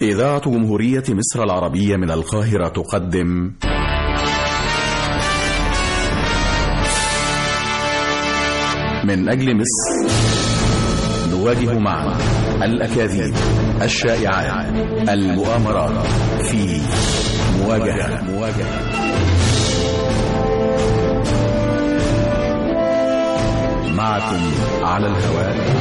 إذاعة جمهورية مصر العربية من القاهرة تقدم من أجل مصر نواجه معا الأكاذيب الشائعات المؤامرات في مواجهة مواجهة معكم على الهواء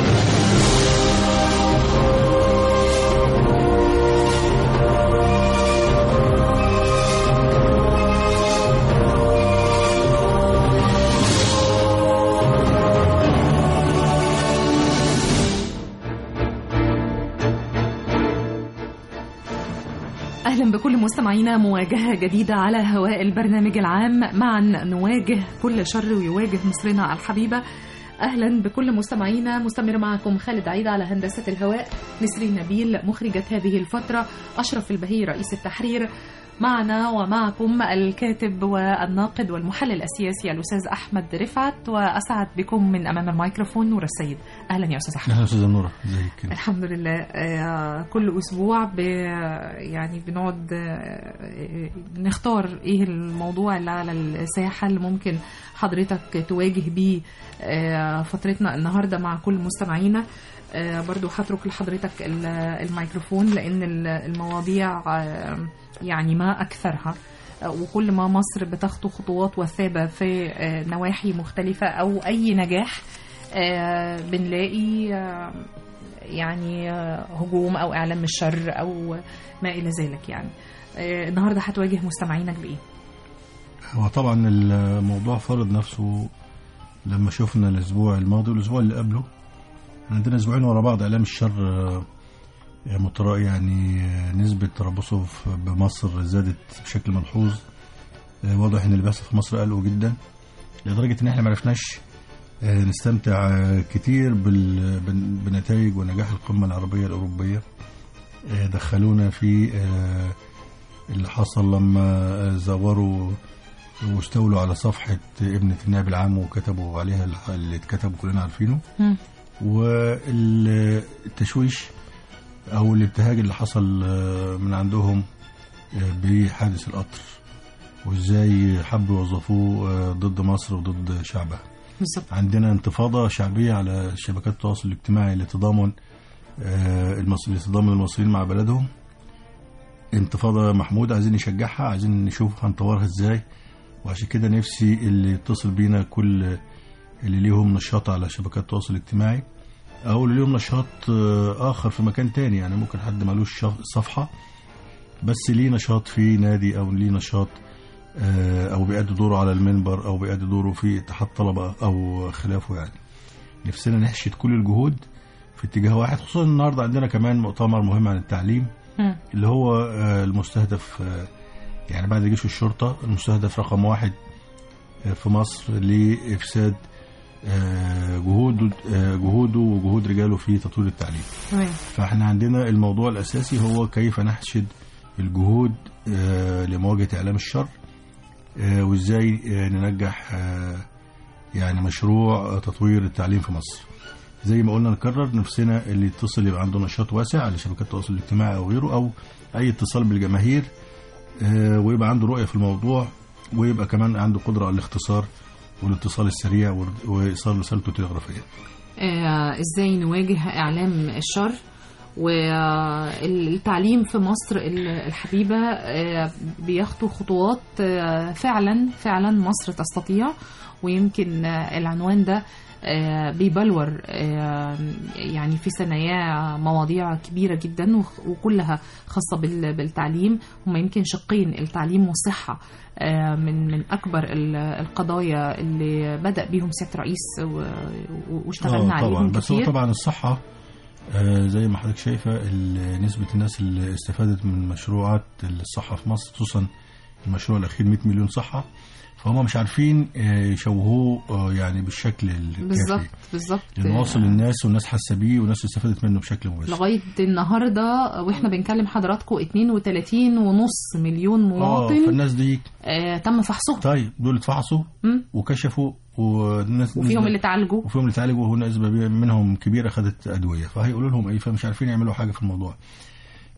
أهلا بكل مستمعينا مواجهة جديدة على هواء البرنامج العام معا نواجه كل شر ويواجه مصرنا الحبيبة أهلا بكل مستمعينا مستمر معكم خالد عيد على هندسة الهواء نسرين نبيل مخرجة هذه الفترة أشرف البهي رئيس التحرير معنا ومعكم الكاتب والناقد والمحلل السياسي الأستاذ أحمد رفعت وأسعد بكم من أمام الميكروفون نور السيد أهلا يا أستاذ أحمد اهلا استاذه نوره ازيك الحمد لله آه، كل اسبوع ب يعني بنقعد آه، نختار ايه الموضوع اللي على الساحه اللي ممكن حضرتك تواجه بيه آه، فترتنا النهارده مع كل مستمعينا آه، برضو هترك لحضرتك ال- الميكروفون لان ال- المواضيع آه، يعني ما اكثرها آه، وكل ما مصر بتخطو خطوات وثابه في آه، نواحي مختلفه او اي نجاح آه، بنلاقي آه، يعني آه، هجوم او اعلام الشر او ما الى ذلك يعني آه، النهارده هتواجه مستمعينك بايه؟ هو طبعا الموضوع فرض نفسه لما شفنا الاسبوع الماضي والاسبوع اللي قبله عندنا اسبوعين ورا بعض اعلام الشر آه، مترا يعني آه، نسبة تربصه في- بمصر زادت بشكل ملحوظ آه، واضح ان اللي بيحصل في مصر قلقه جدا لدرجة ان احنا معرفناش آه، نستمتع آه، كتير بال- بن- بنتائج ونجاح القمة العربية الأوروبية آه، دخلونا في آه، اللي حصل لما آه، زوروا واستولوا على صفحة ابنة النائب العام وكتبوا عليها الح- اللي اتكتب كلنا عارفينه مم. والتشويش أو الابتهاج اللي حصل آه، من عندهم آه، بحادث القطر وازاي حبوا يوظفوه آه، ضد مصر وضد شعبها بالظبط عندنا انتفاضة شعبية على شبكات التواصل الاجتماعي لتضامن آه، المصري لتضامن المصريين مع بلدهم انتفاضة محمودة عايزين نشجعها عايزين نشوف هنطورها ازاي وعشان كده نفسي اللي يتصل بينا كل اللي ليهم نشاط على شبكات التواصل الاجتماعي او اللي ليهم نشاط آه، اخر في مكان تاني يعني ممكن حد ملوش شف- صفحة بس ليه نشاط في نادي او ليه نشاط آه، او بيأدي دوره على المنبر او بيأدي دوره في اتحاد طلبة او خلافه يعني نفسنا نحشد كل الجهود في اتجاه واحد خصوصا النهارده عندنا كمان مؤتمر مهم عن التعليم مم. اللي هو آه، المستهدف آه، يعني بعد الجيش والشرطة المستهدف رقم واحد آه، في مصر لإفساد آه، جهود آه، جهوده وجهود رجاله في تطوير التعليم تمام فاحنا عندنا الموضوع الأساسي هو كيف نحشد الجهود آه، لمواجهة إعلام الشر آه، وإزاي آه، ننجح آه، يعني مشروع آه، تطوير التعليم في مصر زي ما قلنا نكرر نفسنا اللي يتصل يبقى عنده نشاط واسع على شبكات التواصل الاجتماعي أو غيره أو أي اتصال بالجماهير آه، ويبقى عنده رؤية في الموضوع ويبقى كمان عنده قدرة على الاختصار والاتصال السريع وإر- وإيصال رسالته التلغرافية آه، ازاي نواجه اعلام الشر والتعليم في مصر ال- الحبيبة آه، بيخطو خطوات آه، فعلا فعلا مصر تستطيع ويمكن آه، العنوان ده آه، بيبلور آه، يعني في ثناياه مواضيع كبيرة جدا وخ- وكلها خاصة بال- بالتعليم هما يمكن شقين التعليم والصحة آه، من من أكبر ال- القضايا اللي بدأ بيهم سيادة الرئيس و- و- واشتغلنا آه، طبعا عليهم بس هو كتير طبعا الصحة آه، زي ما حضرتك شايفة ال- نسبة الناس اللي استفادت من مشروعات الصحة في مصر خصوصا المشروع الأخير 100 مليون صحة فهم مش عارفين آه، يشوهوه آه، يعني بالشكل الكافي بالظبط بالظبط لأنه واصل للناس والناس حاسة بيه والناس استفادت منه بشكل مباشر لغايه النهارده واحنا بنكلم حضراتكم 32 ونص مليون اه مواطن فالناس دي آه تم فحصهم طيب دول اتفحصوا مم. وكشفوا والناس وفيهم اللي تعالجوا وفيهم اللي اتعالجوا ونسبة منهم كبيرة خدت أدوية فهيقولوا لهم إيه فمش عارفين يعملوا حاجة في الموضوع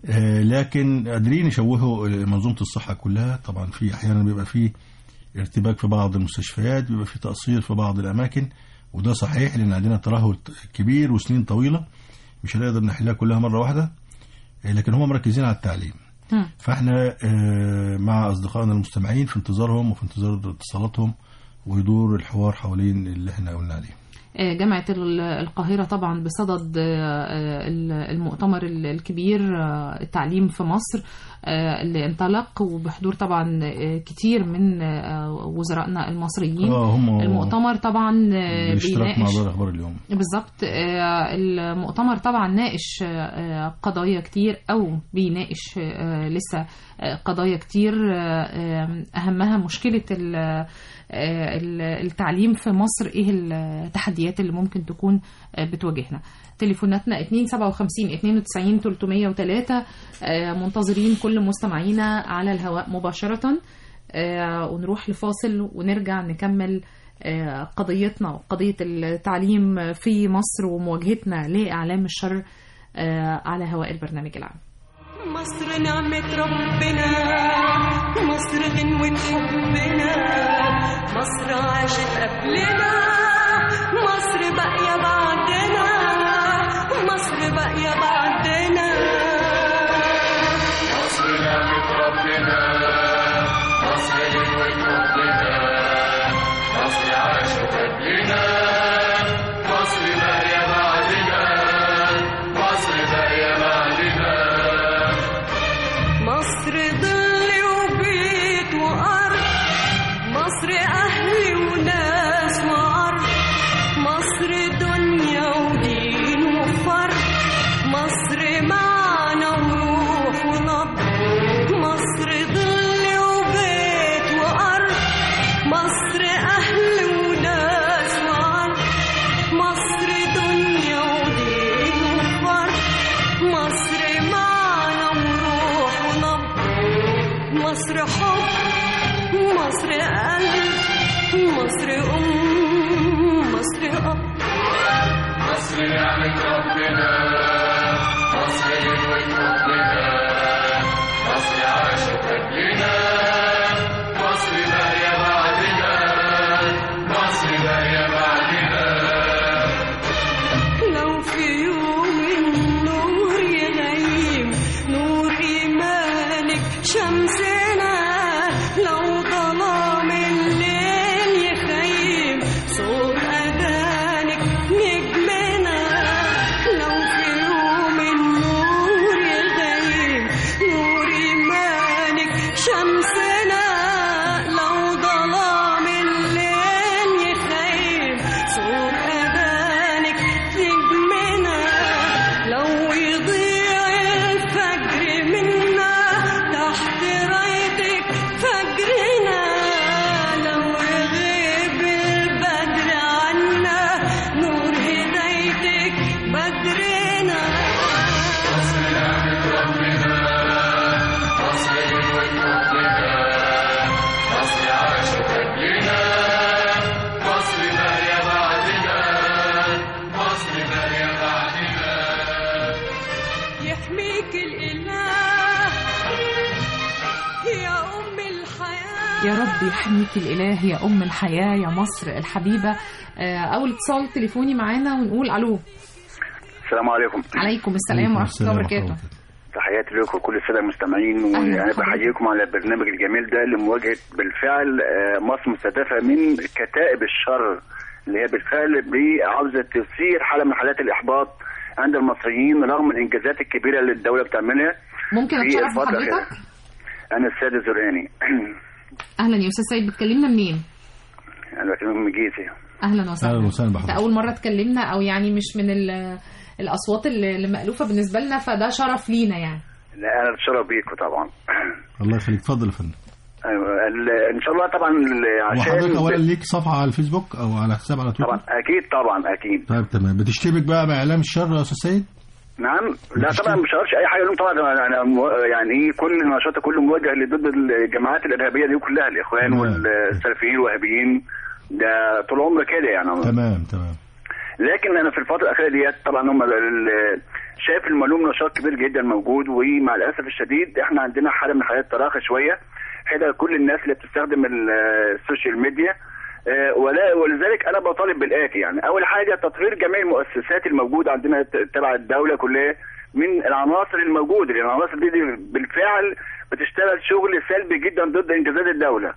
آه، لكن قادرين يشوهوا منظومه الصحه كلها طبعا في احيانا بيبقى فيه ارتباك في بعض المستشفيات بيبقى فيه تقصير في بعض الاماكن وده صحيح لان عندنا ترهل كبير وسنين طويله مش هنقدر نحلها كلها مره واحده آه، لكن هم مركزين على التعليم مم. فاحنا آه، مع اصدقائنا المستمعين في انتظارهم وفي انتظار اتصالاتهم ويدور الحوار حوالين اللي احنا قلنا عليه آه، جامعة ال- القاهرة طبعا بصدد آه، آه، المؤتمر ال- الكبير آه، التعليم في مصر آه، اللي انطلق وبحضور طبعا آه، كتير من آه، وزرائنا المصريين اه هم المؤتمر طبعا آه، بالاشتراك مع بيناقش دار اخبار اليوم بالظبط آه، المؤتمر طبعا ناقش آه، قضايا كتير او بيناقش آه، لسه آه، قضايا كتير آه، آه، اهمها مشكله ال- آه، ال- التعليم في مصر ايه التحديات اللي ممكن تكون آه، بتواجهنا تليفوناتنا 257 92 303 آه، منتظرين كل مستمعينا على الهواء مباشره آه، ونروح لفاصل ونرجع نكمل آه، قضيتنا وقضية التعليم في مصر ومواجهتنا لإعلام الشر آه، على هواء البرنامج العام مصر نعمة ربنا مصر غنوة حبنا مصر عاشت قبلنا مصر باقية بعدنا مصر باقية بعدنا مصر ظل وبيت وأرض مصر أهل وناس وعرض مصر دنيا ودين وفرد مصر معنى وروح ونبض مصر ظل وبيت وأرض مصر أهل وناس وعرض مصر دنيا ودين وفرد مصر معنى وروح ونبض مصر حب مصر قلب مصر أم مصر أب لو في يوم النور يغيم نور إيمانك شمسنا لو ظلام الليل يخيم صوت أذانك نجمنا لو في يوم النور يغيم نور إيمانك شمسنا لو ظلام الليل يخيم صوت أذانك نجمنا لو يضيع الفجر منا تحت رايتك فجرنا لو يغيب البدر عنا نور هدايتك بدرنا يحميك الإله يا أم الحياة يا رب يحميك الإله يا أم الحياة يا مصر الحبيبة آه، أول اتصال تليفوني معانا ونقول ألو السلام عليكم عليكم السلام ورحمة الله وبركاته تحياتي لكم وكل الساده المستمعين أهلا وانا بحضرتك. بحييكم على البرنامج الجميل ده لمواجهه بالفعل آه، مصر مستهدفه من كتائب الشر اللي هي بالفعل بعاوزه تثير حاله من حالات الاحباط عند المصريين رغم الانجازات الكبيره اللي الدوله بتعملها ممكن في أتشرف الفترة بحضرتك الأخيرة. انا السيد الزرقاني أهلا يا أستاذ سيد بتكلمنا منين انا بكلمك من جيزه أهلا وسهلا اهلا وسهلا ده بحضرتك أول مرة اتكلمنا أو يعني مش من ال- الأصوات اللي اللي مألوفة بالنسبة لنا فده شرف لينا يعني لا انا بتشرف بيكم طبعا الله يخليك اتفضل يا فندم أيوة، ال- ان شاء الله طبعا ال- وحضرتك اولا عشان ليك صفحه على الفيسبوك او على حساب على طبعا تويتر اكيد طبعا اكيد طيب تمام بتشتبك بقى باعلام الشر يا استاذ سيد نعم لا طبعا مش هقولش اي حاجه لهم طبعا أنا- انا مو- يعني ايه كل نشاطي كله موجه ضد الجماعات الارهابيه دي كلها الاخوان تمام. والسلفيين الوهابيين ده طول عمري كده يعني تمام تمام لكن انا في الفتره الاخيره ديت طبعا هم ال- شايف المعلوم نشاط كبير جدا موجود ومع الاسف الشديد احنا عندنا حاله من حالات التراخي شويه حدا كل الناس اللي بتستخدم ال- السوشيال ميديا آه، ولا ولذلك انا بطالب بالاتي يعني اول حاجه تطوير جميع المؤسسات الموجوده عندنا ت- تبع الدوله كلها من العناصر الموجوده لان العناصر دي, دي بالفعل بتشتغل شغل سلبي جدا ضد انجازات الدوله.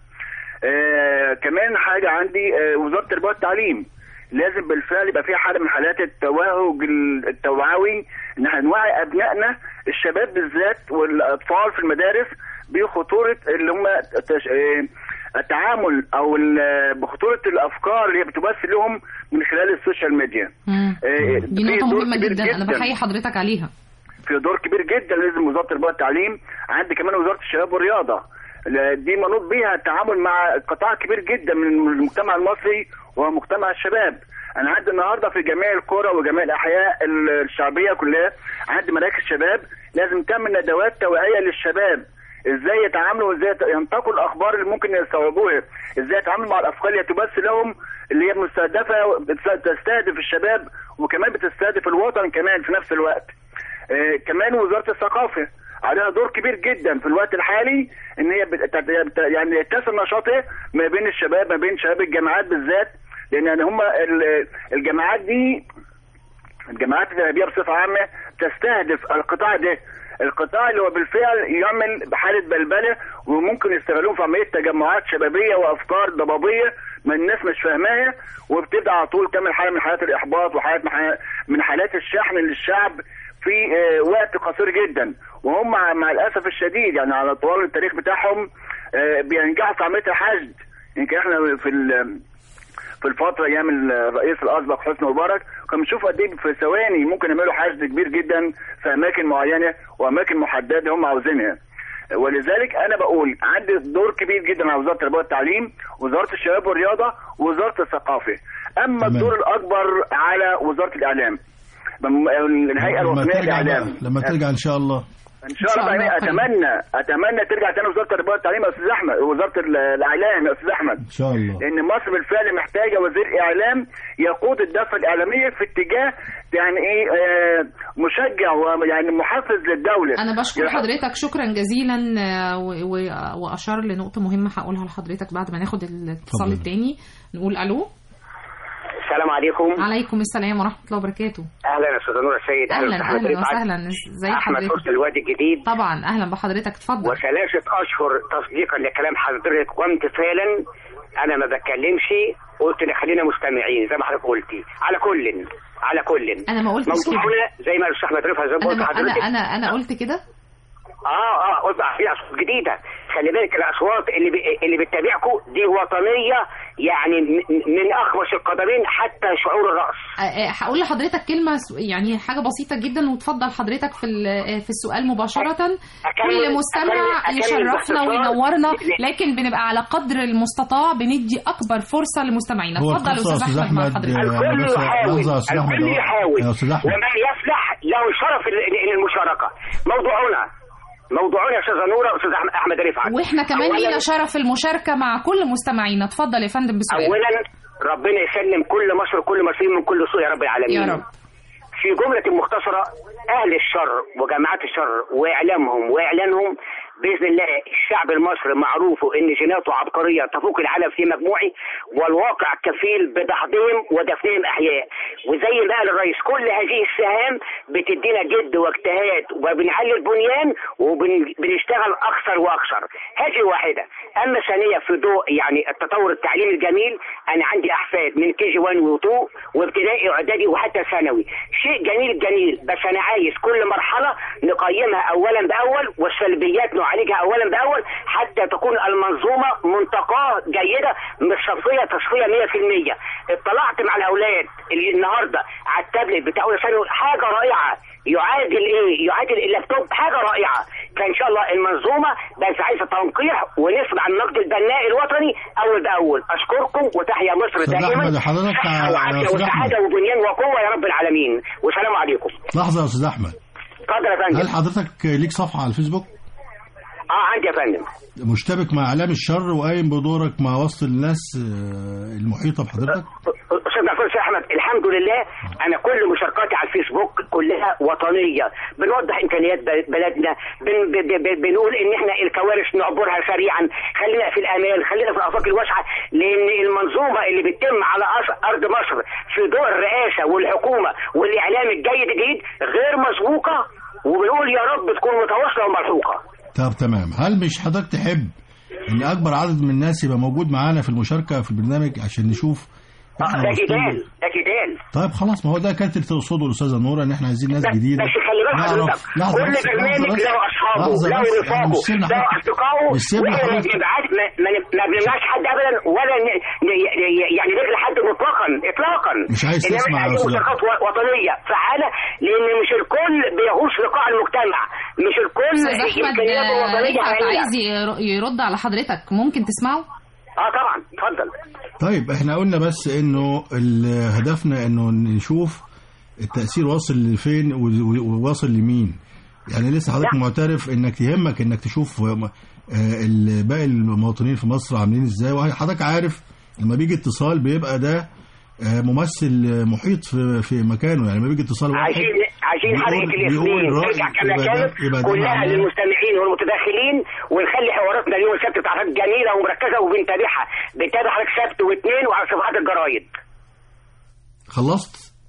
آه كمان حاجه عندي آه وزاره التربيه والتعليم لازم بالفعل يبقى فيها حاله من حالات التوهج التوعوي ان احنا نوعي ابنائنا الشباب بالذات والاطفال في المدارس بخطوره اللي هم تش... آه، التعامل او ال- بخطوره الافكار اللي هي بتبث لهم من خلال السوشيال ميديا. مم. آه، دي في نقطة دور مهمة كبير جدا أنا بحيي حضرتك عليها في دور كبير جدا لازم وزاره التربيه والتعليم عندي كمان وزاره الشباب والرياضه لا، دي منوط بيها التعامل مع قطاع كبير جدا من المجتمع المصري وهو مجتمع الشباب انا عندي النهارده في جميع القرى وجميع الاحياء الشعبيه كلها عندي مراكز شباب لازم تعمل ندوات توعيه للشباب ازاي يتعاملوا وازاي يت- ينتقوا الاخبار اللي ممكن يستوعبوها ازاي يتعاملوا مع الافكار اللي تبث لهم اللي هي مستهدفه بتس- تستهدف الشباب وكمان بتستهدف الوطن كمان في نفس الوقت آه، كمان وزاره الثقافه عليها دور كبير جدا في الوقت الحالي ان هي بت... بت- يعني يتسم نشاطها ما بين الشباب ما بين شباب الجامعات بالذات لان يعني هم ال- الجامعات دي الجامعات الارهابيه بصفه عامه تستهدف القطاع ده القطاع اللي هو بالفعل يعمل بحاله بلبله وممكن يستغلوه في عمليه تجمعات شبابيه وافكار ضبابيه ما الناس مش فاهماها وبتبدا على طول تعمل حاله من حالات الاحباط وحالات من حالات- من حالات الشحن للشعب في آه، وقت قصير جدا وهم مع مع الاسف الشديد يعني على طوال التاريخ بتاعهم آه، بينجحوا في عمليه الحشد يمكن احنا في ال- في الفتره ايام الرئيس الاسبق حسني مبارك كنا بنشوف قد ايه في ثواني ممكن يعملوا حشد كبير جدا في اماكن معينه واماكن محدده هم عاوزينها ولذلك انا بقول عندي دور كبير جدا على وزاره التربيه والتعليم وزاره الشباب والرياضه ووزاره الثقافه اما تمام. الدور الاكبر على وزاره الاعلام بم- الهيئه لما الوطنيه ترجع للاعلام بقى- لما ترجع ان شاء الله ان شاء الله يعني اتمنى اتمنى ترجع تاني وزاره التربيه والتعليم يا استاذ احمد وزاره ال- الاعلام يا استاذ احمد ان شاء الله لان مصر بالفعل محتاجه وزير اعلام يقود الدفه الاعلاميه في اتجاه يعني ايه آه مشجع ويعني محفز للدوله أنا بشكر يا- حضرتك شكرا جزيلا آه، و- و- وأشار لنقطة مهمة هقولها لحضرتك بعد ما ناخد الاتصال اتفضل. التاني نقول ألو السلام عليكم عليكم السلام ورحمة الله وبركاته اهلا يا استاذ نور السيد أهلا أستاذ أهلا رفعت. وسهلا ازي احمد حضرتك فرس الوادي الجديد طبعا أهلا بحضرتك اتفضل وثلاثه اشهر تصديقا لكلام حضرتك وامتثالا انا ما بتكلمش قلت لي خلينا مستمعين زي ما حضرتك قلتي على كل على كل أنا ما قلتش كده موضوعنا زي ما الاستاذ احمد رفعت زي ما أنا قلت ما أنا لحضرتك أنا أنا قلت كده اه اه قلت في اصوات جديده خلي بالك الاصوات اللي بي اللي بتتابعكم دي وطنيه يعني م- من اخمص القدمين حتى شعور الراس آه، آه، هقول لحضرتك كلمة س- يعني حاجة بسيطة جدا وتفضل حضرتك في ال- آه، في السؤال مباشرة كل مستمع أكمل- أكمل يشرفنا باختصار. وينورنا ل- لكن بنبقى على قدر المستطاع بندي أكبر فرصة لمستمعينا هو اتفضل القصة أستاذ أستاذ أحمد مع أحمد، حضرتك آه، الكل بس يحاول لحظة يا أستاذ أحمد الكل أهو. يحاول يا أستاذ أحمد ومن يفلح له شرف ال- ال- المشاركه موضوعنا موضوعنا يا استاذه نوره استاذ أحمد- احمد رفعت واحنا كمان أولاً- لينا شرف المشاركة مع كل مستمعينا اتفضل يا فندم بسؤال اولا ربنا يسلم كل مصر وكل مصريين من كل سوء يا رب العالمين يا رب. في جملة مختصرة أهل الشر وجماعات الشر وإعلامهم وإعلانهم بإذن الله الشعب المصري معروف إن جيناته عبقرية تفوق العالم في مجموعه والواقع كفيل بدحضهم ودفنهم أحياء وزي ما قال الرئيس كل هذه السهام بتدينا جد واجتهاد وبنعلي البنيان وبنشتغل أكثر وأكثر هذه واحدة أما ثانية في ضوء يعني التطور التعليمي الجميل أنا عندي أحفاد من كي جي 1 و 2 وابتدائي وإعدادي وحتى ثانوي شيء جميل جميل بس أنا عايز كل مرحلة نقيمها أولا بأول والسلبيات نعالجها أولا بأول حتى تكون المنظومة منتقاة جيدة مش صفية تصفية 100% اطلعت مع الأولاد اللي النهاردة على التابلت بتاع أولى ثانوي حاجة رائعة يعادل ايه يعادل اللابتوب حاجه رائعه فان شاء الله المنظومه بس عايزه تنقيح ونسمع النقد البناء الوطني اول باول اشكركم وتحيا مصر أستاذ دائما أحمد، حضرتك صحة يا وعافيه أستاذ وسعاده أحمد. وبنيان وقوه يا رب العالمين والسلام عليكم لحظة يا أستاذ أحمد اتفضل يا فندم هل حضرتك ليك صفحة على الفيسبوك اه عندي يا فندم مشتبك مع إعلام الشر وقايم بدورك مع وسط الناس آه، المحيطة بحضرتك استاذ استاذ دكتور سي احمد الحمد لله انا كل مشاركاتي على الفيسبوك كلها وطنيه بنوضح امكانيات بل- بلدنا بن ب ب ب بنقول ان احنا الكوارث نعبرها سريعا خلينا في الامان خلينا في الافاق الواسعه لان المنظومه اللي بتتم على أس- ارض مصر في ضوء الرئاسه والحكومه والاعلام الجيد الجديد غير مسبوقه وبنقول يا رب تكون متواصله وملحوقه طب تمام هل مش حضرتك تحب ان اكبر عدد من الناس يبقى موجود معانا في المشاركه في البرنامج عشان نشوف آه، إحنا ده واصلين جدال ل- ده جدال طيب خلاص ما هو ده كانت اللي تقصده الاستاذه نوره ان احنا عايزين ناس بس- جديده بس خلي بالك نعرف- حضرتك لحظة كل بس- برنامج لحظة بس- له اصحابه لحظة له بس، رفاقه مش سيبنا له حضرتك- اصدقائه مش سيبنا واحنا ما حضرتك- بنبعد ما ما- ما بنمنعش حد ابدا ولا ن- ن- يعني نجري حد مطلقا اطلاقا مش عايز إنما تسمع إحنا يا عايزين أستاذ مشاركات و- وطنيه فعاله لان مش الكل بيغوص في قاع المجتمع مش الكل استاذ احمد امكانياته آه، وطنيه رفعت عاليه عايز ير- يرد على حضرتك ممكن تسمعه اه طبعا اتفضل طيب احنا قلنا بس انه ال- هدفنا انه نشوف التأثير واصل لفين و- و- وواصل لمين يعني لسه حضرتك لا. معترف انك يهمك انك تشوف آه، ال- باقي المواطنين في مصر عاملين ازاي وحضرتك عارف لما بيجي اتصال بيبقى ده آه، ممثل محيط في في مكانه يعني لما بيجي اتصال واحد عايزين عايزين بيقول- حلقه بيقول الاثنين رأي، ترجع كما يبقى ده- كانت يبقى ده كلها معناه- للمستمعين والمتداخلين ونخلي حواراتنا اليوم السبت بتاعتك جميله ومركزه وبنتابعها بنتابع حضرتك سبت واثنين وعلى صفحات الجرايد خلصت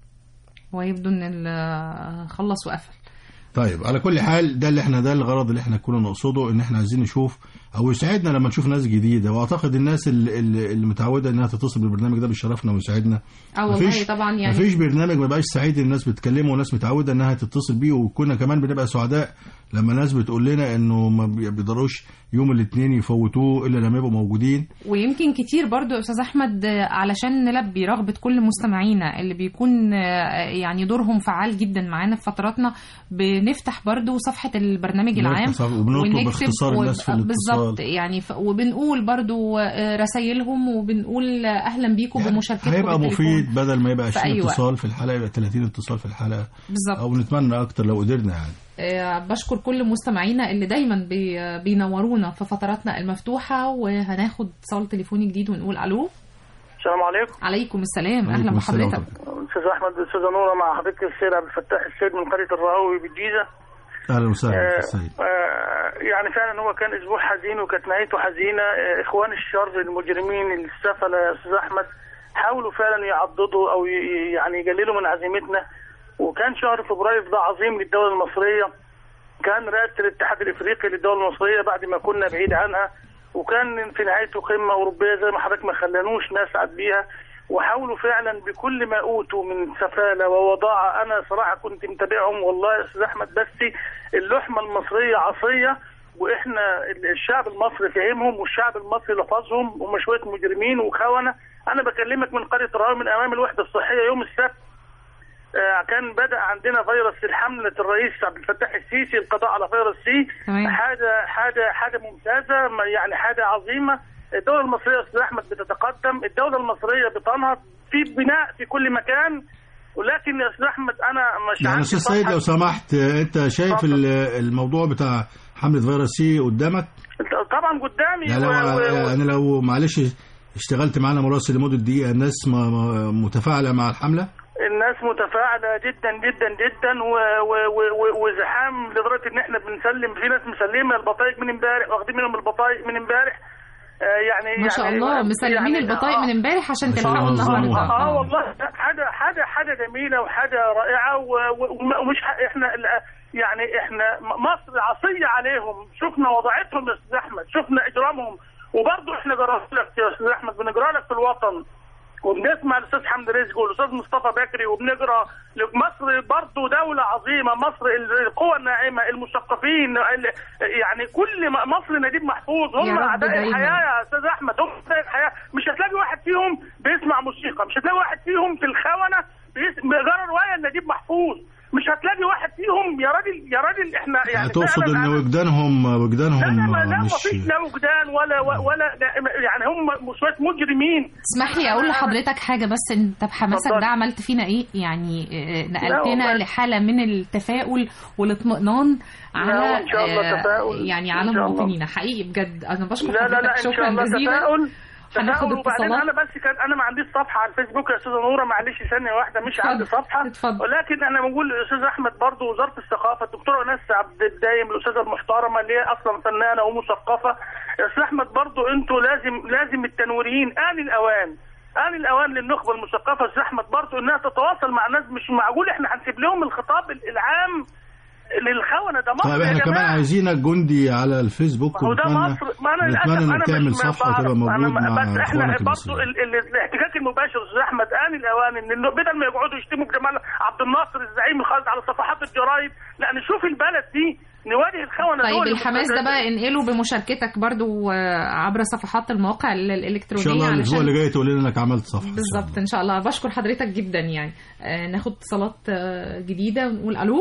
ويبدو ان ال- خلص وقفل طيب على كل حال ده اللي احنا ده الغرض اللي احنا كنا نقصده ان احنا عايزين نشوف او يساعدنا لما نشوف ناس جديده واعتقد الناس اللي, اللي اللي متعوده انها تتصل بالبرنامج ده بيشرفنا ويساعدنا اه والله مفيش- طبعا يعني مفيش برنامج ما بقاش سعيد الناس بتكلمه وناس متعوده انها تتصل بيه وكنا كمان بنبقى سعداء لما ناس بتقول لنا انه ما بي- بيقدروش يوم الاثنين يفوتوه الا لما يبقوا موجودين ويمكن كتير برضو يا استاذ احمد آه، علشان نلبي رغبه كل مستمعينا اللي بيكون آه، يعني دورهم فعال جدا معانا في فتراتنا بنفتح برضو صفحه البرنامج العام بنفتح صفحة وبنطلب ونكتب باختصار و- الناس في بالظبط الاتصال يعني ف... وبنقول برضو آه، رسايلهم وبنقول آه، اهلا بيكم يعني بمشاركتكم هيبقى بالتليفون. مفيد بدل ما يبقى في 20 أي وقت. اتصال في الحلقه يبقى 30 اتصال في الحلقه بالظبط او نتمنى اكتر لو قدرنا يعني آه، بشكر كل مستمعينا اللي دايما بي... بينورونا في فتراتنا المفتوحه وهناخد اتصال تليفوني جديد ونقول الو السلام عليكم عليكم السلام اهلا عليكم السلام بحضرتك استاذ احمد استاذه نوره مع حضرتك السيد عبد الفتاح السيد من قريه الرهاوي بالجيزه اهلا وسهلا آه، أستاذ سيد آه، يعني فعلا هو كان اسبوع حزين وكانت نهايته حزينه آه، اخوان الشر المجرمين السفله يا استاذ احمد حاولوا فعلا يعضدوا او ي- يعني يقللوا من عزيمتنا وكان شهر فبراير ده عظيم للدوله المصريه كان رئاسه الاتحاد الافريقي للدوله المصريه بعد ما كنا بعيد عنها وكان في نهايته قمه اوروبيه زي ما حضرتك ما خلانوش نسعد بيها وحاولوا فعلا بكل ما اوتوا من سفاله ووضاعه انا صراحه كنت متابعهم والله يا استاذ احمد بس اللحمه المصريه عصيه واحنا الشعب المصري فهمهم والشعب المصري لفظهم هم شويه مجرمين وخونه انا بكلمك من قريه الرهاوي من امام الوحده الصحيه يوم السبت آه، كان بدا عندنا فيروس الحمله الرئيس عبد الفتاح السيسي القضاء على فيروس سي تمام. حاجه حاجه حاجه ممتازه ما- يعني حاجه عظيمه الدوله المصريه يا استاذ احمد بتتقدم الدوله المصريه بتنهض في بناء في كل مكان ولكن يا استاذ احمد انا مش يعني عندي استاذ سيد صفحة- لو سمحت آه، انت شايف اتفضل. ال- الموضوع بتاع حمله فيروس سي قدامك طبعا قدامي يعني لو و- و- يعني لو معلش اشتغلت معانا مراسل لمده دقيقه الناس ما- ما- متفاعله مع الحمله الناس متفاعله جدا جدا جدا و- و- و- و- وزحام لدرجه ان احنا بنسلم في ناس مسلمه البطايق من امبارح واخدين منهم البطايق من امبارح آه، يعني ما شاء يعني الله مسلمين يعني- البطايق من امبارح عشان عشان تلحقوا ينظموها. النهارده اه والله حاجه حاجه حاجه جميله وحاجه رائعه و- و- وم- ومش ح- احنا ال- يعني احنا م- مصر عصيه عليهم شفنا وضعتهم يا استاذ احمد شفنا اجرامهم وبرضه احنا جرى لك يا استاذ احمد بنجرى لك في الوطن وبنسمع الاستاذ حمدي رزق والاستاذ مصطفى بكري وبنقرا مصر برضه دوله عظيمه مصر ال- القوى الناعمه المثقفين ال- يعني كل ما- مصر نجيب محفوظ يا هم رب اعداء دايماً. الحياه يا استاذ احمد هم اعداء الحياه مش هتلاقي واحد فيهم بيسمع موسيقى مش هتلاقي واحد فيهم في الخونه بيس- بيقرا روايه لنجيب محفوظ مش هتلاقي واحد فيهم يا راجل يا راجل احنا يعني تقصد فعلاً ان أنا- وجدانهم لا وجدانهم لا ما لا مش مفيش لا وجدان ولا ولا يعني هم شويه مجرمين اسمح لي اقول لحضرتك حاجه بس انت بحماسك اتفضل. ده عملت فينا ايه يعني آه، نقلتنا والله. لحاله من التفاؤل والاطمئنان على لا، وإن شاء الله آه، تفاؤل. يعني إن على شاء الله. مواطنينا حقيقي بجد انا بشكر لا لا لا حضرتك ان شاء شكرا الله جزيلا تفاؤل هناخد تفاؤل وبعدين اتصالات انا بس كان انا ما عنديش صفحه على الفيسبوك يا استاذه نوره معلش ثانيه واحده مش اتفضل، عندي صفحه اتفضل. ولكن انا بقول للاستاذ احمد برضو وزاره الثقافه الدكتوره انس عبد الدايم الاستاذه المحترمه اللي هي اصلا فنانه ومثقفه يا استاذ احمد برضو انتوا لازم لازم التنويريين ان الاوان ان الاوان للنخبه المثقفه يا استاذ احمد برضو انها تتواصل مع الناس مش معقول احنا هنسيب لهم الخطاب العام للخونه ده مصر طيب يا احنا جماعة. كمان عايزينك جندي على الفيسبوك ما هو ده ونتمنى مصر ما انا للاسف نتمنى انا انك تعمل مش صفحه بعرف. تبقى موجود أنا مع بس احنا اخوانك برضه المصريين ال- ال- الاحتكاك المباشر استاذ احمد ان الاوان ان إنه بدل ما يقعدوا يشتموا جمال عبد الناصر الزعيم الخالد على صفحات الجرايد لا نشوف البلد دي نواجه الخونه طيب دول الحماس ده بقى انقله بمشاركتك برضو آه، عبر صفحات المواقع ال- ان الالكترونيه شاء الله الاسبوع علشان اللي جاي تقول لنا انك عملت صفحه إن شاء بالظبط الله. ان شاء الله بشكر حضرتك جدا يعني آه، ناخد اتصالات آه، جديده ونقول الو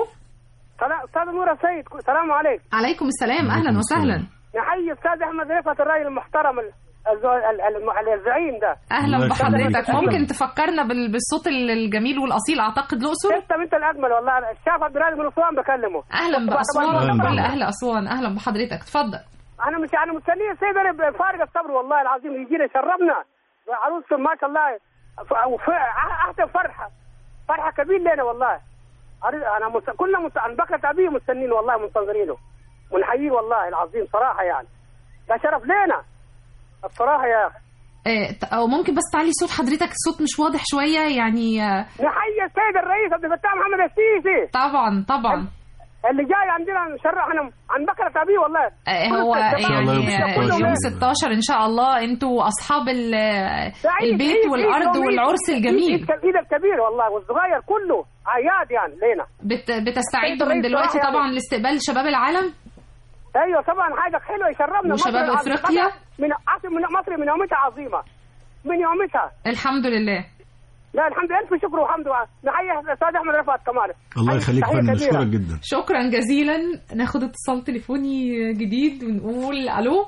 استاذ نورة سيد السلام عليكم عليكم السلام عليكم اهلا وسهلا السلام. نحيي استاذ احمد رفعت الراجل المحترم ال- الزو- ال- ال- الزعيم ده اهلا الله يخليك. بحضرتك ممكن تفكرنا بال- بالصوت ال- الجميل والاصيل اعتقد الاقصر انت انت الاجمل والله الشاف عبد الرازق من اسوان بكلمه اهلا طبعاً- باسوان أهلاً كل بك. اهل اسوان اهلا بحضرتك اتفضل انا مش انا مستني السيد انا فارق الصبر والله العظيم يجينا يشربنا عروسته ما شاء الله ف- وف- احسن فرحه فرحه كبير لنا والله عري- انا مست... كلنا مست... عن بكره ابيه مستنين والله منتظرينه ونحييه والله العظيم صراحه يعني ده شرف لنا الصراحه يا اخي آه، ت- او ممكن بس تعلي صوت حضرتك الصوت مش واضح شويه يعني آه، نحيي السيد الرئيس عبد الفتاح محمد السيسي طبعا طبعا اللي جاي عندنا نشرح احنا عن بكره ابيه والله آه، كل هو الشباب. شاء الله يوم يعني 16 آه، يوم بإذن 16 ان شاء الله انتوا اصحاب ال- عيد- البيت عيد- والارض عيد- والعرس عيد- الجميل عيد عيد الكبير والله والصغير كله عياد يعني لينا بت بتستعدوا من الرئيس دلوقتي صراحة طبعا لاستقبال شباب العالم ايوه طبعا حاجه حلوه يشربنا وشباب مصر أفريقيا؟ من عاصم من مصر من يومتها عظيمه من يومتها الحمد لله لا الحمد لله الف شكر والحمد لله نحيي الاستاذ احمد رفعت كمان الله يخليك تحية فندم كبيرة. نشكرك جدا شكرا جزيلا ناخد اتصال تليفوني جديد ونقول الو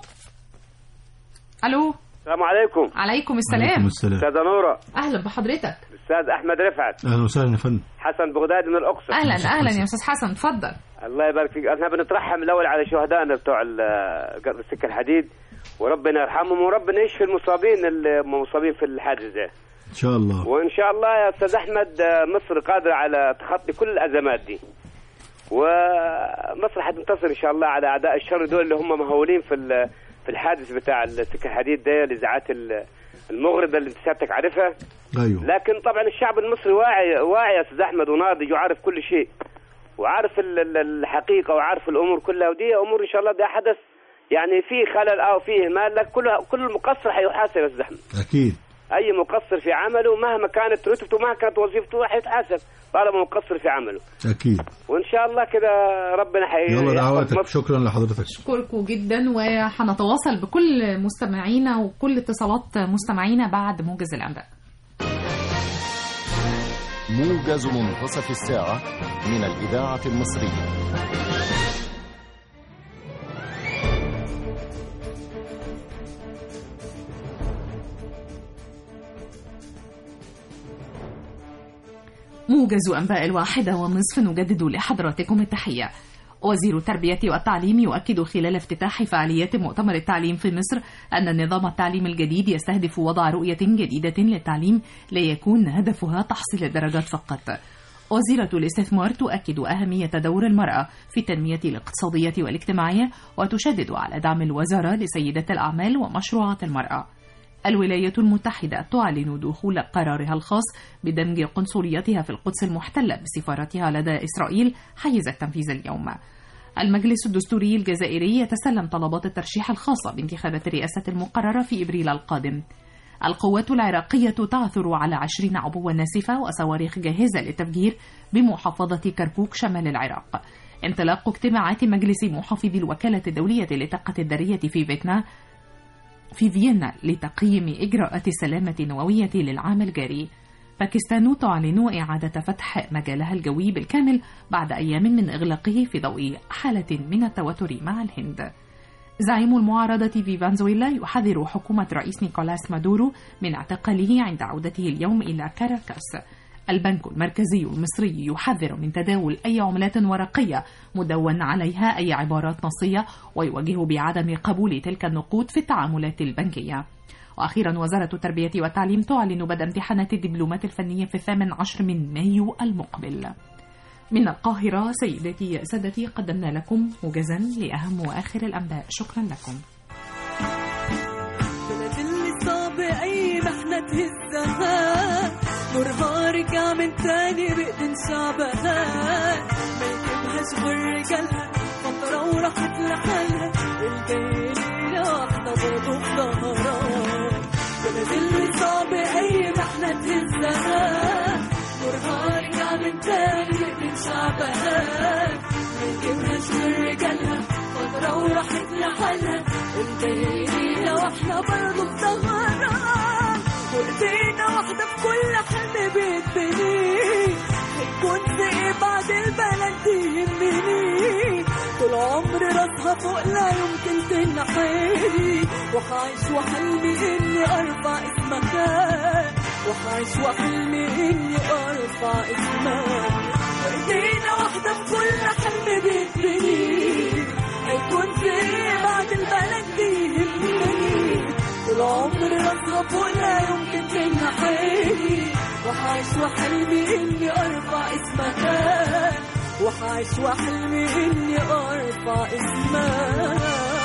الو السلام عليكم عليكم عليكم السلام السلام استاذه نوره اهلا بحضرتك استاذ احمد رفعت اهلا وسهلا يا فندم حسن بغدادي من الاقصر اهلا أستاذ اهلا حسن. يا استاذ حسن اتفضل الله يبارك فيك احنا بنترحم الاول على شهدائنا بتوع ال- قرب السكه الحديد وربنا يرحمهم وربنا يشفي المصابين المصابين في الحادث ده ان شاء الله وان شاء الله يا استاذ احمد آه، مصر قادره على تخطي كل الازمات دي ومصر حتنتصر ان شاء الله على اعداء الشر دول اللي هم مهولين في ال- في الحادث بتاع السكه الحديد ده الاذاعات ال- المغرضه اللي سيادتك عارفها ايوه لكن طبعا الشعب المصري واعي واعي يا استاذ احمد وناضج وعارف كل شيء وعارف ال- ال- الحقيقه وعارف الامور كلها ودي امور ان شاء الله ده حدث يعني فيه خلل او فيه اهمال لك كل كل مقصر حيحاسب يا استاذ احمد اكيد اي مقصر في عمله مهما كانت رتبته مهما كانت وظيفته حيتحاسب طالما مقصر في عمله اكيد وان شاء الله كده ربنا حي يلا يحفظ دعواتك مصر. شكرا لحضرتك اشكركم جدا وهنتواصل بكل مستمعينا وكل اتصالات مستمعينا بعد موجز الانباء موجز منتصف الساعة من الإذاعة المصرية موجز أنباء الواحدة والنصف نجدد لحضراتكم التحية وزير التربية والتعليم يؤكد خلال افتتاح فعاليات مؤتمر التعليم في مصر أن النظام التعليم الجديد يستهدف وضع رؤية جديدة للتعليم لا يكون هدفها تحصيل الدرجات فقط وزيرة الاستثمار تؤكد أهمية دور المرأة في التنمية الاقتصادية والاجتماعية وتشدد على دعم الوزارة لسيدة الأعمال ومشروعات المرأة الولايات المتحدة تعلن دخول قرارها الخاص بدمج قنصليتها في القدس المحتلة بسفارتها لدى إسرائيل حيز التنفيذ اليوم. المجلس الدستوري الجزائري يتسلم طلبات الترشيح الخاصة بانتخابات الرئاسة المقررة في إبريل القادم. القوات العراقية تعثر على عشرين عبوة ناسفة وصواريخ جاهزة للتفجير بمحافظة كركوك شمال العراق. انطلاق اجتماعات مجلس محافظي الوكالة الدولية للطاقة الذرية في فيتنام في فيينا لتقييم إجراءات السلامة النووية للعام الجاري. باكستان تعلن إعادة فتح مجالها الجوي بالكامل بعد أيام من إغلاقه في ضوء حالة من التوتر مع الهند. زعيم المعارضة في فنزويلا يحذر حكومة رئيس نيكولاس مادورو من اعتقاله عند عودته اليوم إلى كاراكاس. البنك المركزي المصري يحذر من تداول أي عملات ورقية مدون عليها أي عبارات نصية ويوجه بعدم قبول تلك النقود في التعاملات البنكية وأخيرا وزارة التربية والتعليم تعلن بدء امتحانات الدبلومات الفنية في الثامن عشر من مايو المقبل من القاهرة سيداتي سادتي قدمنا لكم موجزا لأهم وآخر الأنباء شكرا لكم بلد اللي صعب اي محنة تهزها نورها رجع من تاني بإيدين شعبها ما يجيبهاش غير رجالها فترة وراحت لحالها الجايين واحدة برضه في ظهرها بلد اللي صعب اي محنة تهزها نورها رجع من تاني بإيدين شعبها ما يجيبهاش غير رجالها فترة وراحت لحالها الجايين واحنا برضه في ظهرها وايدينا واحدة في كل حلم بيتبني هيكون في ايه بعد البلد دي يهمني طول عمري راسها فوق لا يمكن تنحني وحعيش وحلمي اني ارفع اسمها وحعيش وحلمي اني ارفع اسمها وايدينا واحدة في كل حلم بيتبني هيكون في ايه بعد البلد دي يهمني طول عمري راسها فوق لا يمكن تنحني وحعيش وحلمي اني ارفع اسمها وحعيش وحلمي اني ارفع اسمها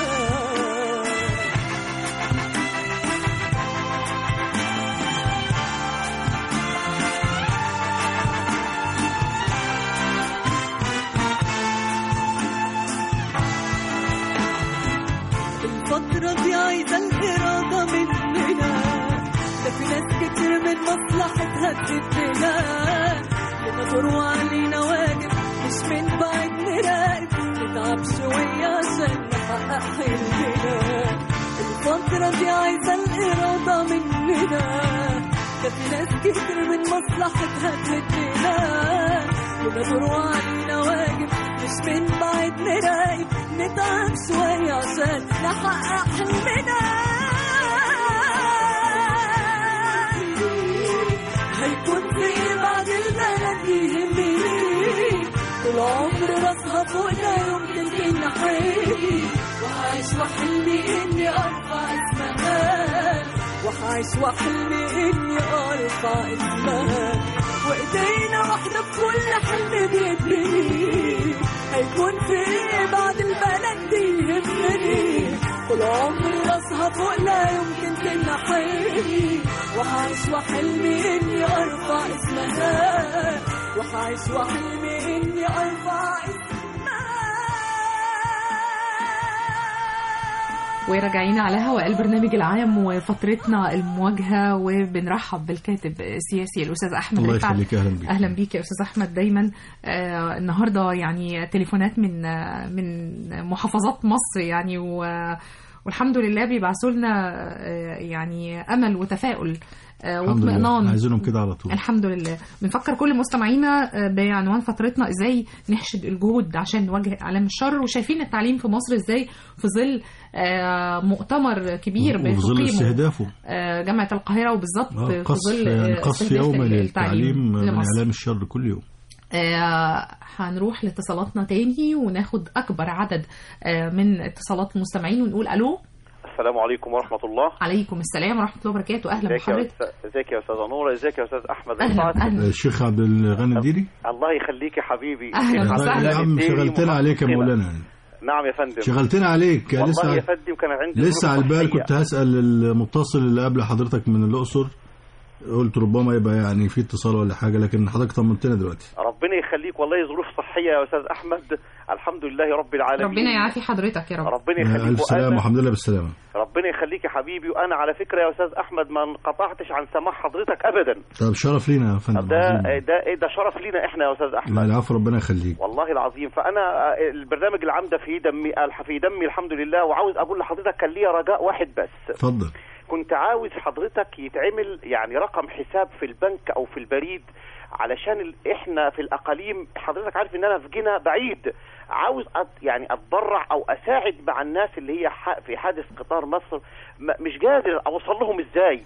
الفترة دي عايزة الإرادة مننا ده في ناس كتير من مصلحتها تدنا لنا دور وعلينا واجب مش من بعد نراقب نتعب شوية عشان نحقق حلمنا الفترة دي عايزة الإرادة مننا ده في ناس كتير من مصلحتها تدنا لنا دور وعلينا واجب مش من بعد نراقب نتعب شوية عشان نحقق حلمنا هيكون في بعد البلد يهمني طول عمري راسها فوق لا يمكن تنحني وعايش وحلمي اني ارفع اسمها وحعيش وحلمي اني ارفع اسمها وايدينا واحدة في كل حلم بيتبني هيكون في ايه بعد البلد دي يهمني طول عمري راسها فوق لا يمكن تنحني وحعيش وحلمي اني ارفع اسمها وحعيش وحلمي اني ارفع وراجعين على هواء البرنامج العام وفترتنا المواجهة وبنرحب بالكاتب السياسي الأستاذ أحمد الله رفعت. يخليك اهلا بيك أهلا بيك يا أستاذ أحمد دايما آه النهاردة يعني تليفونات من آه من محافظات مصر يعني و والحمد لله بيبعثوا لنا آه يعني أمل وتفاؤل آه الحمد لله واطمئنان عايزينهم كده على طول الحمد لله بنفكر كل مستمعينا آه، بعنوان فترتنا ازاي نحشد الجهود عشان نواجه اعلام الشر وشايفين التعليم في مصر ازاي في ظل آه، مؤتمر كبير وفي ظل بتقيمه استهدافه آه، جامعة القاهرة وبالظبط آه، في قصف ظل يعني آه، قصف استهداف يومي التعليم للتعليم من لمصر. اعلام الشر كل يوم آه، هنروح لاتصالاتنا تاني وناخد أكبر عدد آه، من اتصالات المستمعين ونقول ألو السلام عليكم ورحمة الله عليكم السلام ورحمة الله وبركاته أهلا ازيك يا بحضرتك أستاذ- ازيك يا استاذة نورة ازيك يا استاذ احمد أهلا رفعت أهلا الشيخ عبد الغني الديري الله يخليك يا حبيبي أهلا الشيخ عبد وسهلا. يا الله عم الديري شغلتنا عليك يا محافظ مولانا قنا. نعم يا فندم شغلتنا عليك والله يا لسه فندم كان عندي لسه ظروف على البال صحية. كنت هسأل المتصل اللي قبل حضرتك من الأقصر قلت ربما يبقى يعني في اتصال ولا حاجة لكن حضرتك طمنتنا دلوقتي ربنا يخليك والله ظروف صحية يا استاذ احمد الحمد لله رب العالمين ربنا يعافي حضرتك يا رب ربنا يخليك ألف سلامة وأنا- والحمد لله بالسلامة ربنا يخليك يا حبيبي وانا على فكرة يا استاذ احمد ما انقطعتش عن سماع حضرتك ابدا طب شرف لينا يا فندم ده عظيم. ده ده شرف لينا احنا يا استاذ احمد لا العفو ربنا يخليك والله العظيم فانا آه، البرنامج العام ده في دمي في دمي الحمد لله وعاوز اقول لحضرتك كان ليا رجاء واحد بس اتفضل كنت عاوز حضرتك يتعمل يعني رقم حساب في البنك او في البريد علشان ال- احنا في الاقاليم حضرتك عارف ان انا في جنة بعيد عاوز أت يعني اتبرع او اساعد مع الناس اللي هي ح- في حادث قطار مصر م- مش قادر اوصل لهم ازاي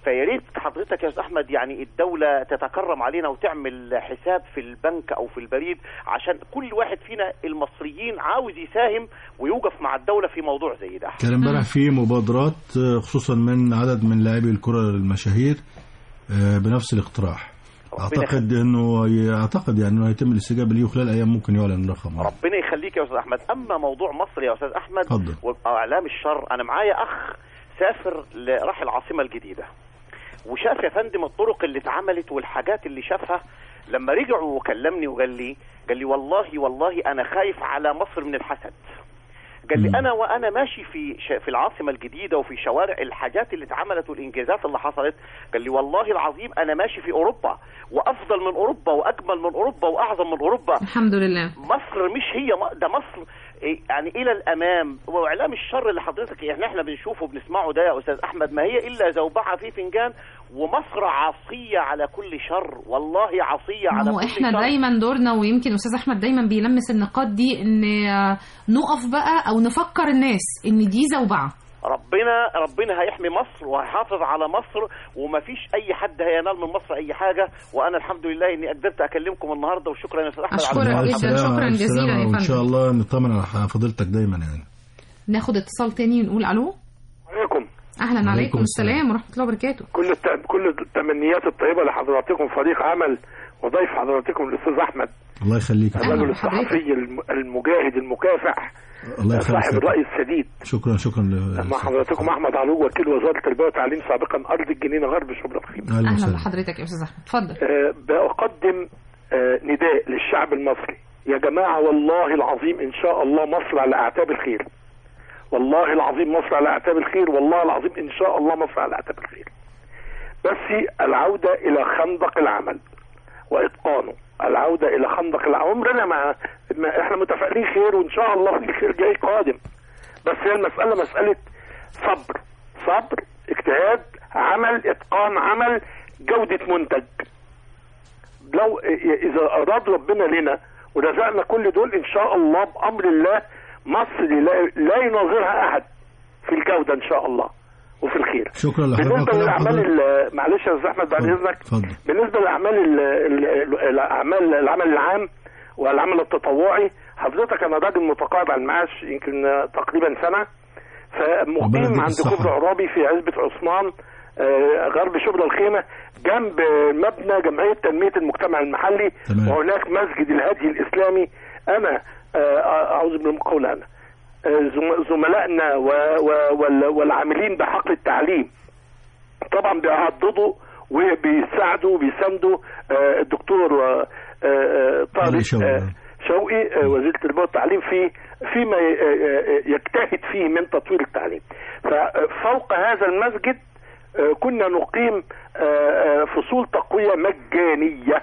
فيا ريت حضرتك يا استاذ احمد يعني الدوله تتكرم علينا وتعمل حساب في البنك او في البريد عشان كل واحد فينا المصريين عاوز يساهم ويوقف مع الدوله في موضوع زي ده كان امبارح في مبادرات آه، خصوصا من عدد من لاعبي الكرة المشاهير آه، بنفس الاقتراح اعتقد انه اعتقد يعني انه يتم الاستجابه ليه وخلال ايام ممكن يعلن الرقم ربنا يخليك يا استاذ احمد اما موضوع مصر يا استاذ احمد اتفضل. واعلام الشر انا معايا اخ سافر ل- راح العاصمه الجديده وشاف يا فندم الطرق اللي اتعملت والحاجات اللي شافها لما رجع وكلمني وقال لي قال لي والله والله انا خايف على مصر من الحسد قال لي انا وانا ماشي في ش- في العاصمه الجديده وفي شوارع الحاجات اللي اتعملت والانجازات اللي حصلت قال لي والله العظيم انا ماشي في اوروبا وافضل من اوروبا واجمل من اوروبا واعظم من اوروبا الحمد لله مصر مش هي م- ده مصر إيه يعني الى الامام واعلام الشر اللي حضرتك يعني احنا بنشوفه وبنسمعه ده يا استاذ احمد ما هي الا زوبعه في فنجان ومصر عصيه على كل شر والله عصيه على ما هو كل احنا شر دايما دورنا ويمكن استاذ احمد دايما بيلمس النقاط دي ان آه، نقف بقى او نفكر الناس ان دي زوبعه ربنا ربنا هيحمي مصر وهيحافظ على مصر ومفيش اي حد هينال من مصر اي حاجه وانا الحمد لله اني قدرت اكلمكم النهارده وشكرا يا استاذ احمد أشكرك على جدا، السلامة. شكراً ألف جزيلاً سلامة، يا وان شاء فندم. الله نطمن على فضيلتك دايما يعني ناخد اتصال تاني ونقول الو عليكم اهلا عليكم عليكم السلام ورحمه الله وبركاته كل الت... كل التمنيات الطيبه لحضراتكم فريق عمل وضيف حضراتكم الاستاذ احمد الله يخليك الرجل الصحفي الم- المجاهد المكافح الله يخليك صاحب الراي السديد شكرا شكرا ل- مع حضراتكم احمد علو وكيل وزاره التربيه والتعليم سابقا ارض الجنينه غرب شبرا الخيمه أهلا اهلا وسهلا. بحضرتك يا استاذ احمد اتفضل آه، بقدم آه، نداء للشعب المصري يا جماعة والله العظيم إن شاء الله مصر على أعتاب الخير والله العظيم مصر على أعتاب الخير والله العظيم إن شاء الله مصر على أعتاب الخير بس العودة إلى خندق العمل وإتقانه العودة إلى خندق العمل عمرنا ما, ما إحنا متفائلين خير وإن شاء الله في خير جاي قادم بس هي المسألة مسألة صبر صبر اجتهاد عمل إتقان عمل جودة منتج لو اذا اراد ربنا لنا ورزقنا كل دول ان شاء الله بامر الله مصر لا, لا يناظرها احد في الجوده ان شاء الله وفي الخير شكرا لحضرتك بالنسبه كلام للاعمال حضرتك. ال- معلش يا استاذ احمد بعد اذنك اتفضل بالنسبه لاعمال ال- ال- ال- الاعمال العمل العام والعمل التطوعي حضرتك انا راجل متقاعد على المعاش يمكن آه، تقريبا سنه ربنا فمقيم يديك عند الصحة. كفر عرابي في عزبة عثمان آه، غرب شبرا الخيمة جنب مبنى جمعية تنمية المجتمع المحلي تمام. وهناك مسجد الهدي الإسلامي أنا آه، أعوذ بالله من قول أنا آه، زم- زملائنا و- و- وال- والعاملين بحقل التعليم طبعا بيعضدوا وبيساعدوا وبيساندوا آه، الدكتور آه، آه، طارق علي شوقي. آه، شوقي آه، وزير التربيه والتعليم في فيما ي- آه، آه، يجتهد فيه من تطوير التعليم ففوق هذا المسجد آه، كنا نقيم آه، آه، فصول تقويه مجانيه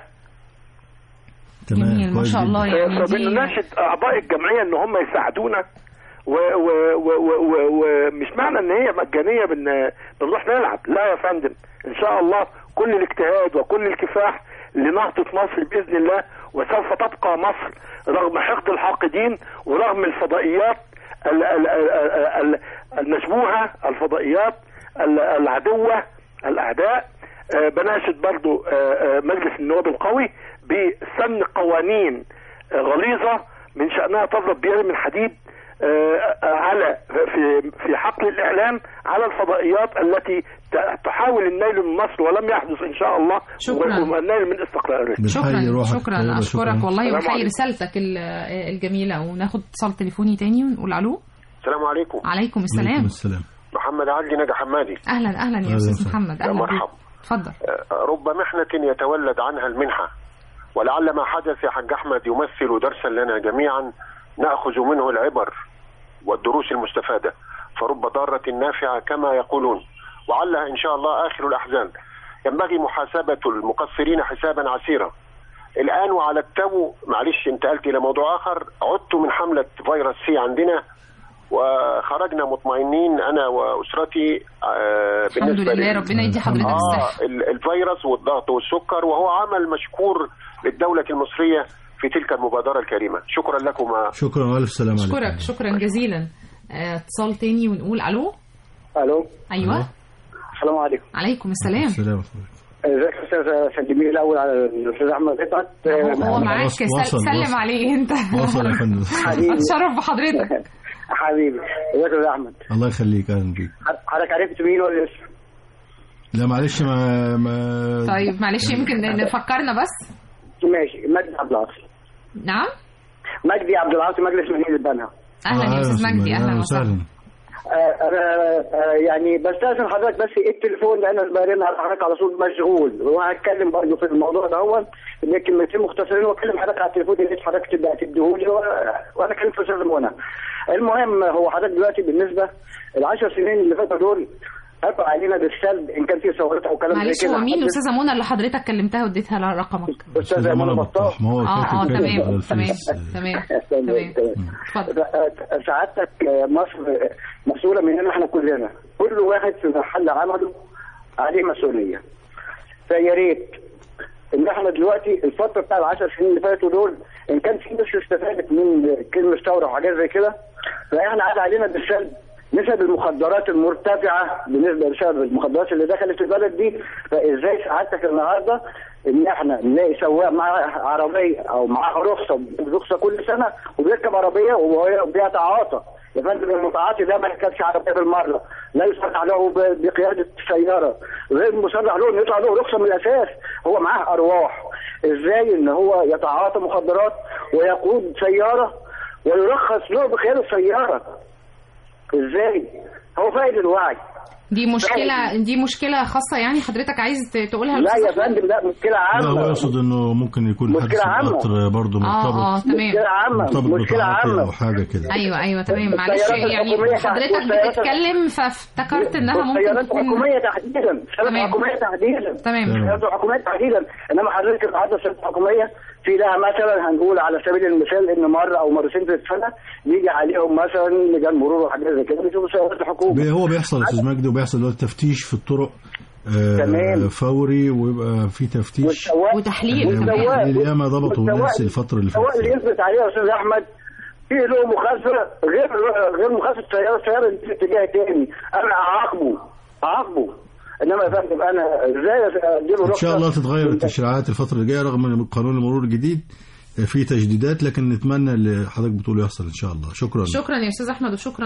جميل ما شاء الله يعني دي فبنناشد اعضاء الجمعيه ان هم يساعدونا ومش و و و و ومش معنى ان هي مجانيه بن بنروح نلعب لا يا فندم ان شاء الله كل الاجتهاد وكل الكفاح لنهضه مصر باذن الله وسوف تبقى مصر رغم حقد الحاقدين ورغم الفضائيات ال- ال- ال- ال- المشبوهه الفضائيات ال- العدوه الاعداء آه، بناشد برضو آه، آه، مجلس النواب القوي بسن قوانين آه، غليظه من شانها تضرب بيد من حديد آه، آه، على في في حقل الاعلام على الفضائيات التي ت- تحاول النيل من مصر ولم يحدث ان شاء الله شكراً. والنيل من استقرارها شكرا شكرا اشكرك والله السلام وحي عليكم. رسالتك ال- الجميله وناخد اتصال تليفوني تاني ونقول الو السلام عليكم عليكم السلام السلام محمد علي نجا حمادي اهلا اهلا يا أهلاً استاذ وسهلاً. محمد يا اهلا بيك مرحبا اتفضل آه، رب محنة يتولد عنها المنحة ولعل ما حدث يا حاج أحمد يمثل درسا لنا جميعا نأخذ منه العبر والدروس المستفادة فرب ضارة نافعة كما يقولون وعلها إن شاء الله آخر الأحزان ينبغي محاسبة المقصرين حسابا عسيرا الآن وعلى التو معلش انتقلت إلى موضوع آخر عدت من حملة فيروس سي عندنا وخرجنا مطمئنين أنا وأسرتي آه، الحمد بالنسبة لله لل- ربنا يدي حضرتك الصحه آه ال- الفيروس والضغط والسكر وهو عمل مشكور للدولة المصرية في تلك المبادرة الكريمة شكرا لكما شكرا والف سلام عليكم اشكرك شكرا جزيلا آه، اتصال تاني ونقول الو الو ايوه السلام عليكم عليكم السلام السلام ازيك يا استاذ سلمي الاول على الاستاذ احمد رفعت هو معاك وصل- سل- وصل- سلم وصل. عليه انت وصل يا فندم حبيبي اتشرف بحضرتك حبيبي ازيك يا استاذ احمد الله يخليك اهلا بيك حضرتك عرفت مين ولا لسه؟ لا معلش ما ما طيب معلش يمكن نفكرنا بس ماشي مجدي عبد العاطي نعم مجدي عبد العاطي مجلس مدينه البنها اهلا يا استاذ مجدي اهلا وسهلا آه، انا آه، يعني بستاذن حضرتك بس ايه التليفون لان انا برن على حضرتك على طول مشغول وهتكلم برضه في الموضوع ده هو اللي كلمتين مختصرين واكلم حضرتك على التليفون اللي حضرتك تبقى تديهولي و- وانا كلمت استاذ منى المهم هو حضرتك دلوقتي بالنسبه العشر سنين اللي فاتوا دول اتوا علينا بالسلب ان كان في ثورات او كلام معلش زي كده هو مين الاستاذه منى اللي حضرتك كلمتها واديتها لها رقمك استاذه منى بطاح ما هو اه اه كاتب كده تمام على تمام الفيس. تمام تمام سعادتك آه، مصر آه، مسؤوله مننا احنا كلنا كل واحد في محل عمله عليه مسؤوليه فيا ريت ان احنا دلوقتي الفتره بتاع العشر سنين اللي فاتوا دول ان كان في ناس استفادت من كلمه ثوره وحاجات زي كده فاحنا عاد علينا بالسلب نسب المخدرات المرتفعه بالنسبه لسبب المخدرات اللي دخلت البلد دي فازاي سعادتك النهارده ان احنا نلاقي سواق معاه عربيه او معاه رخصه رخصه كل سنه وبيركب عربيه وهو بيتعاطى يا فندم المتعاطي ده ما يركبش عربيه بالمره لا يصرح له ب- بقياده سياره غير مصرح له انه يطلع له رخصه من الاساس هو معاه ارواح ازاي ان هو يتعاطى مخدرات ويقود سياره ويرخص له بقياده السياره ازاي هو فاقد الوعي دي مشكله دي مشكله خاصه يعني حضرتك عايز ت- تقولها لا للأستاذ يا أحمد؟ فندم لا مشكله لا عامه هو يقصد انه ممكن يكون مشكلة حادث عامة. القطر برضه اه اه مرتبط تمام مشكله عامه مرتبط مشكله بتعاطي عامه او حاجه كده ايوه ايوه تمام معلش السيارات يعني الحكومية حضرتك والسيارات- بتتكلم فافتكرت انها ممكن السيارات تكون الحكوميه تحديدا السيارات تمام. الحكوميه تحديدا تمام. السيارات الحكوميه تحديدا انما حضرتك النهارده السيارات الحكوميه في لها مثلا هنقول على سبيل المثال ان مره او مرتين في السنه بيجي عليهم مثلا لجان مرور وحاجات زي كده بيشوفوا سيارات الحكومه بي- هو بيحصل يا استاذ مجدي وبيحصل دلوقتي تفتيش في الطرق آه، تمام. فوري ويبقى في تفتيش والسواق وتحليل يعني كمان الياما ضبطوا والسواق- الناس الفتره اللي السواق اللي فاتت يثبت عليه يا استاذ احمد في له مخالفه غير غير مخالفه السياره السياره اللي في اتجاه تاني انا اعاقبه اعاقبه انما يا فندم انا ازاي اديله ان شاء رخصة؟ الله تتغير التشريعات الفتره اللي جايه رغم ان قانون المرور الجديد آه، فيه تجديدات لكن نتمنى اللي حضرتك بتقوله يحصل ان شاء الله شكرا شكرا يا استاذ احمد وشكرا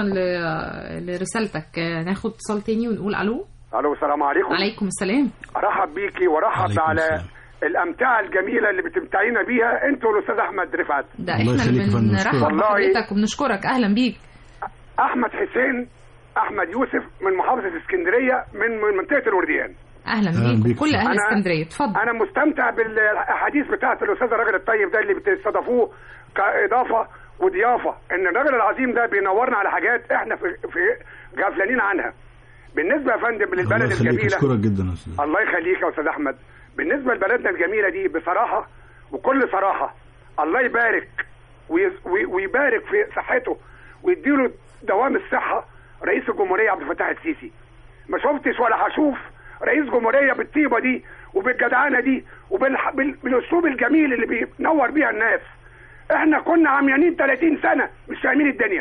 ل- لرسالتك آه، ناخد اتصال تاني ونقول الو الو السلام عليكم عليكم السلام ارحب بيكي وارحب عليكم على السلام. الامتعه الجميله اللي بتمتعينا بيها انت والاستاذ احمد رفعت ده الله احنا يخليك يا فندم، بنرحب نشكرك. والله. بحضرتك وبنشكرك اهلا بيك احمد حسين احمد يوسف من محافظه اسكندريه من من منطقه الورديان اهلا أهلا بيك بيك. كل اهل أنا- اسكندريه اتفضل انا مستمتع بالاحاديث بتاعه الاستاذ الراجل الطيب ده اللي بتستضافوه كاضافه وضيافه ان الراجل العظيم ده بينورنا على حاجات احنا في في غفلانين عنها بالنسبه يا فندم الله للبلد يخليك الجميله اشكرك جدا يا استاذ الله يخليك يا استاذ احمد بالنسبه لبلدنا الجميله دي بصراحه وكل صراحه الله يبارك ويز- وي- ويبارك في صحته ويديله دوام الصحه رئيس الجمهوريه عبد الفتاح السيسي ما شفتش ولا هشوف رئيس جمهوريه بالطيبه دي وبالجدعانه دي وبالاسلوب الجميل اللي بينور بيها الناس احنا كنا عميانين 30 سنه مش فاهمين الدنيا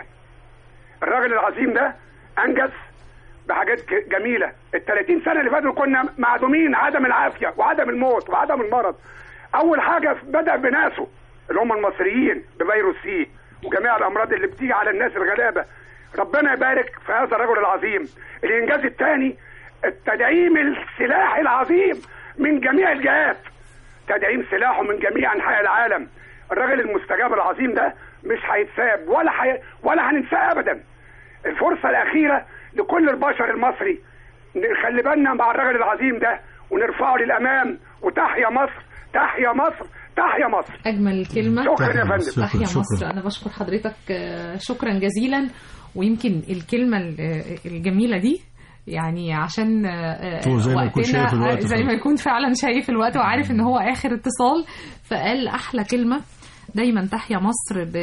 الراجل العظيم ده انجز بحاجات ك- جميله ال 30 سنه اللي فاتوا كنا معدومين عدم العافيه وعدم الموت وعدم المرض اول حاجه بدا بناسه اللي هم المصريين بفيروس سي وجميع الامراض اللي بتيجي على الناس الغلابه ربنا يبارك في هذا الرجل العظيم الانجاز الثاني التدعيم السلاحي العظيم من جميع الجهات تدعيم سلاحه من جميع انحاء العالم الراجل المستجاب العظيم ده مش هيتساب ولا حي... ولا هننساه ابدا الفرصه الاخيره لكل البشر المصري نخلي بالنا مع الراجل العظيم ده ونرفعه للامام وتحيا مصر تحيا مصر تحيا مصر اجمل كلمه شكرا يا تحيا فندم مصر. تحيا شكراً. مصر انا بشكر حضرتك آه، شكرا جزيلا ويمكن الكلمه ال- آه، الجميله دي يعني عشان آه، هو زي ما يكون وقتنا- شايف الوقت آه، زي فعلا. ما يكون فعلا شايف الوقت وعارف ان هو اخر اتصال فقال احلى كلمه دايما تحيا مصر ب...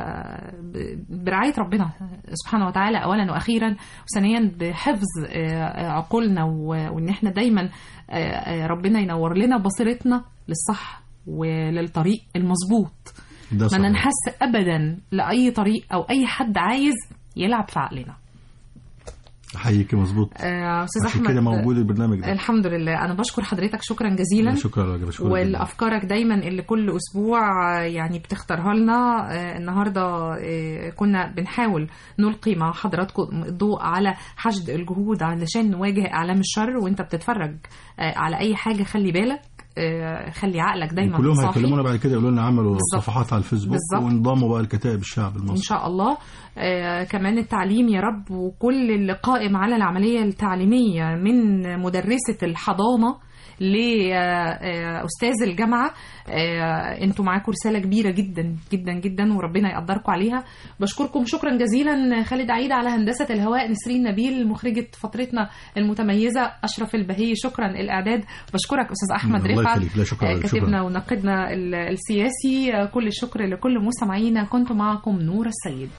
ب- برعايه ربنا سبحانه وتعالى اولا واخيرا وثانيا بحفظ آه، عقولنا و- وان احنا دايما آه، آه، ربنا ينور لنا بصيرتنا للصح وللطريق المظبوط ده ما صحيح. ننحس ابدا لاي طريق او اي حد عايز يلعب في عقلنا احييك مظبوط آه، استاذ عشان احمد كده موجود البرنامج ده الحمد لله انا بشكر حضرتك شكرا جزيلا شكرا يا راجل، بشكرك جداً. والافكارك دايما اللي كل اسبوع آه، يعني بتختارها لنا آه، النهارده آه، كنا بنحاول نلقي مع حضراتكم الضوء على حشد الجهود علشان نواجه اعلام الشر وانت بتتفرج آه، على اي حاجه خلي بالك آه، خلي عقلك دايما كلهم صاحي هيكلمونا بعد كده يقولوا لنا عملوا بالظبط. صفحات على الفيسبوك بالظبط. وانضموا بقى لكتائب الشعب ان المصري شاء الله آه كمان التعليم يا رب وكل اللي قائم على العمليه التعليميه من مدرسه الحضانه لأستاذ الجامعة آه، انتوا معاكم رسالة كبيرة جدا جدا جدا وربنا يقدركم عليها بشكركم شكرا جزيلا خالد عيد على هندسة الهواء نسرين نبيل مخرجة فترتنا المتميزة أشرف البهي شكرا الإعداد بشكرك أستاذ أحمد الله رفعت يخليك. لا، شكرا آه، عليك. كاتبنا شكرا. ونقدنا ال- السياسي آه، كل الشكر لكل مستمعينا كنت معكم نور السيد